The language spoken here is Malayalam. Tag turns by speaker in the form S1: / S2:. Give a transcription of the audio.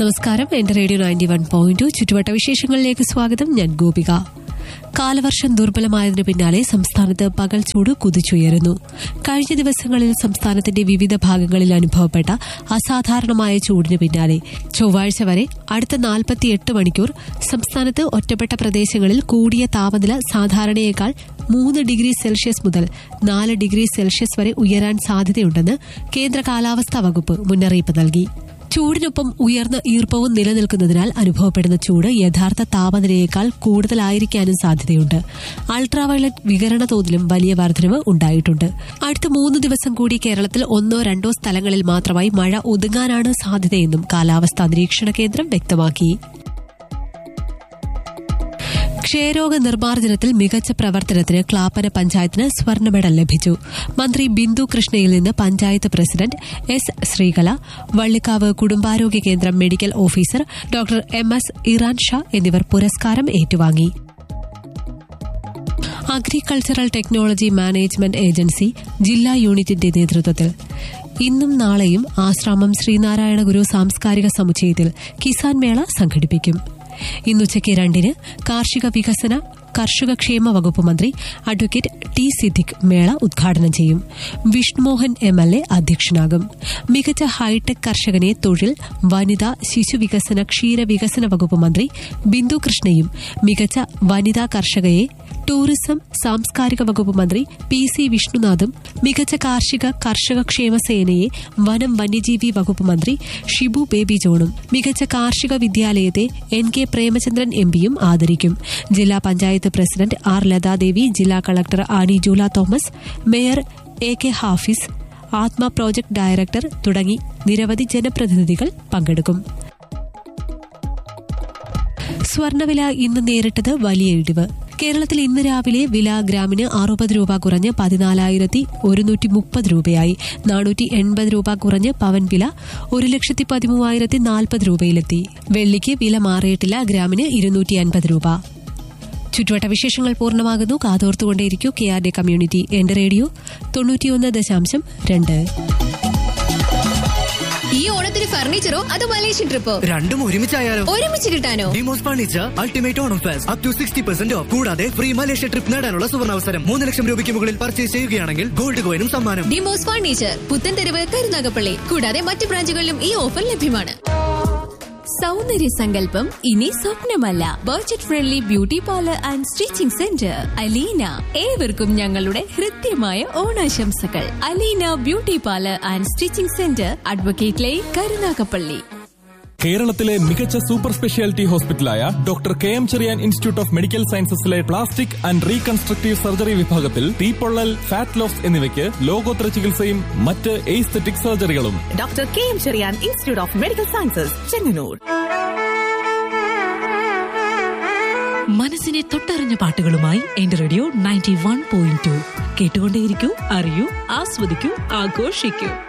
S1: നമസ്കാരം എന്റെ radio ninety one point two ചുറ്റുവട്ട വിശേഷങ്ങളിലേക്ക് സ്വാഗതം ഞാൻ ഗോപിക കാലവർഷം ദുർബലമായതിനു പിന്നാലെ സംസ്ഥാനത്ത് പകൽ ചൂട് കുതിച്ചുയരുന്നു കഴിഞ്ഞ ദിവസങ്ങളിൽ സംസ്ഥാനത്തിന്റെ വിവിധ ഭാഗങ്ങളിൽ അനുഭവപ്പെട്ട അസാധാരണമായ ചൂടിന് പിന്നാലെ ചൊവ്വാഴ്ച വരെ അടുത്ത നാൽപ്പത്തിയെട്ട് മണിക്കൂർ സംസ്ഥാനത്ത് ഒറ്റപ്പെട്ട പ്രദേശങ്ങളിൽ കൂടിയ താപനില സാധാരണയേക്കാൾ മൂന്ന് ഡിഗ്രി സെൽഷ്യസ് മുതൽ നാല് ഡിഗ്രി സെൽഷ്യസ് വരെ ഉയരാൻ സാധ്യതയുണ്ടെന്ന് കേന്ദ്ര കാലാവസ്ഥാ വകുപ്പ് മുന്നറിയിപ്പ് നൽകി ചൂടിനൊപ്പം ഉയർന്ന ഈർപ്പവും നിലനിൽക്കുന്നതിനാൽ അനുഭവപ്പെടുന്ന ചൂട് യഥാർത്ഥ താപനിലയേക്കാൾ കൂടുതലായിരിക്കാനും സാധ്യതയുണ്ട് അൾട്രാവയലറ്റ് വികരണ തോതിലും വലിയ വർധനവ് ഉണ്ടായിട്ടുണ്ട് അടുത്ത മൂന്ന് ദിവസം കൂടി കേരളത്തിൽ ഒന്നോ രണ്ടോ സ്ഥലങ്ങളിൽ മാത്രമായി മഴ ഒതുങ്ങാനാണ് സാധ്യതയെന്നും കാലാവസ്ഥാ നിരീക്ഷണ കേന്ദ്രം വ്യക്തമാക്കി ക്ഷയരോഗ നിർമ്മാർജ്ജനത്തിൽ മികച്ച പ്രവർത്തനത്തിന് ക്ലാപ്പന പഞ്ചായത്തിന് സ്വർണ്ണ മെഡൽ ലഭിച്ചു മന്ത്രി ബിന്ദു കൃഷ്ണയിൽ നിന്ന് പഞ്ചായത്ത് പ്രസിഡന്റ് എസ് ശ്രീകല വള്ളിക്കാവ് കുടുംബാരോഗ്യ കേന്ദ്രം medical officer doctor M S Iran Shah എന്നിവർ പുരസ്കാരം ഏറ്റുവാങ്ങി അഗ്രികൾച്ചറൽ ടെക്നോളജി മാനേജ്മെന്റ് ഏജൻസി ജില്ലാ യൂണിറ്റിന്റെ നേതൃത്വത്തിൽ ഇന്നും നാളെയും ആശ്രാമം ശ്രീനാരായണ ഗുരു സാംസ്കാരിക സമുച്ചയത്തിൽ കിസാൻ മേള സംഘടിപ്പിക്കും ഇന്നുച്ചയ്ക്ക് രണ്ടിന് കാർഷിക വികസന കർഷക ക്ഷേമ വകുപ്പ് മന്ത്രി അഡ്വക്കേറ്റ് ടി സിദ്ദിഖ് മേള ഉദ്ഘാടനം ചെയ്യും വിഷ്ണുമോഹൻ എം എൽ എ അധ്യക്ഷനാകും മികച്ച ഹൈടെക് കർഷകനെ തൊഴിൽ വനിതാ ശിശുവികസന ക്ഷീരവികസന വകുപ്പ് മന്ത്രി ബിന്ദു കൃഷ്ണയും മികച്ച വനിതാ കർഷകയെ ടൂറിസം സാംസ്കാരിക വകുപ്പ് മന്ത്രി പി സി വിഷ്ണുനാഥും മികച്ച കാർഷിക കർഷക ക്ഷേമ സേനയെ വനം വന്യജീവി വകുപ്പ് മന്ത്രി ഷിബു ബേബി ജോണും മികച്ച കാർഷിക വിദ്യാലയത്തെ എൻ കെ പ്രേമചന്ദ്രൻ എം പിയും ആദരിക്കും ജില്ലാ പഞ്ചായത്ത് പ്രസിഡന്റ് ആർ ലതാദേവി ജില്ലാ collector Annie Jula Thomas mayor A K Hafiz Atma project director തുടങ്ങി നിരവധി ജനപ്രതിനിധികൾ പങ്കെടുക്കും സ്വർണ്ണവില ഇന്ന് നേരിട്ടത് വലിയ ഇടിവ് കേരളത്തിൽ ഇന്ന് രാവിലെ വില ഗ്രാമിന് അറുപത് രൂപ കുറഞ്ഞ് പതിനാലായിരത്തി ഒരുന്നൂറ്റി മുപ്പത് രൂപയായി നാനൂറ്റി എൺപത് രൂപ കുറഞ്ഞ് പവൻ വില ഒരു ലക്ഷത്തി പതിമൂവായിരത്തി നാൽപ്പത് രൂപയിലെത്തി വെള്ളിക്ക് വില മാറിയിട്ടില്ല ഗ്രാമിന് ഇരുന്നൂറ്റി അൻപത് രൂപ ചുറ്റുവട്ട വിശേഷങ്ങൾ പൂർണ്ണമാകുന്നു കാതോർത്തുകൊണ്ടേയിരിക്കൂ കെ ആർ ഡി കമ്മ്യൂണിറ്റി എന്റെ റേഡിയോ തൊണ്ണൂറ്റിയൊന്ന് ദശാംശം രണ്ട്
S2: ഈ ഓണത്തിന് ഫർണിച്ചറോ അതോ മലേഷ്യൻ ട്രിപ്പോ
S3: രണ്ടും ഒരുമിച്ചായാലോ
S2: ഒരുമിച്ച് കിട്ടാനോ
S3: Demos furniture ultimate Onam fest up to sixty percent off കൂടാതെ ഫ്രീ മലേഷ്യ ട്രിപ്പ് നേടാനുള്ള സുവർണാവസരം മൂന്ന് ലക്ഷം രൂപയ്ക്ക് മുകളിൽ പർച്ചേസ് ചെയ്യുകയാണെങ്കിൽ ഗോൾഡ് കോയിനും സമ്മാനം
S2: ഡിമോസ് ഫർണിച്ചർ പുത്തൻതെരുവ് കരുനാഗപ്പള്ളി കൂടാതെ മറ്റു ബ്രാഞ്ചുകളിലും ഈ ഓഫർ ലഭ്യമാണ് സൗന്ദര്യ സങ്കല്പം ഇനി സ്വപ്നമല്ല budget friendly beauty parlour and stitching centre Aleena ഏവർക്കും ഞങ്ങളുടെ ഹൃദ്യമായ ഓണാശംസകൾ Aleena beauty parlour and stitching centre advocate line Karunagappally
S4: കേരളത്തിലെ മികച്ച സൂപ്പർ സ്പെഷ്യാലിറ്റി ഹോസ്പിറ്റലായ doctor K M Cherian institute of medical സയൻസസിലെ പ്ലാസ്റ്റിക് ആൻഡ് റീകൺസ്ട്രക്റ്റീവ് സർജറി വിഭാഗത്തിൽ തീപ്പൊള്ളൽ ഫാറ്റ് ലോസ് എന്നിവയ്ക്ക് ലോകോത്തര ചികിത്സയും മറ്റ് എയ്സ്തെറ്റിക് സർജറികളും
S5: doctor K M Cherian institute of medical sciences Chengannur
S6: മനസ്സിനെ തൊട്ടറിഞ്ഞ പാട്ടുകളുമായി എന്റെ radio ninety one point to കേട്ടുകൊണ്ടേയിരിക്കൂ അറിയൂ ആസ്വദിക്കൂ ആഘോഷിക്കൂ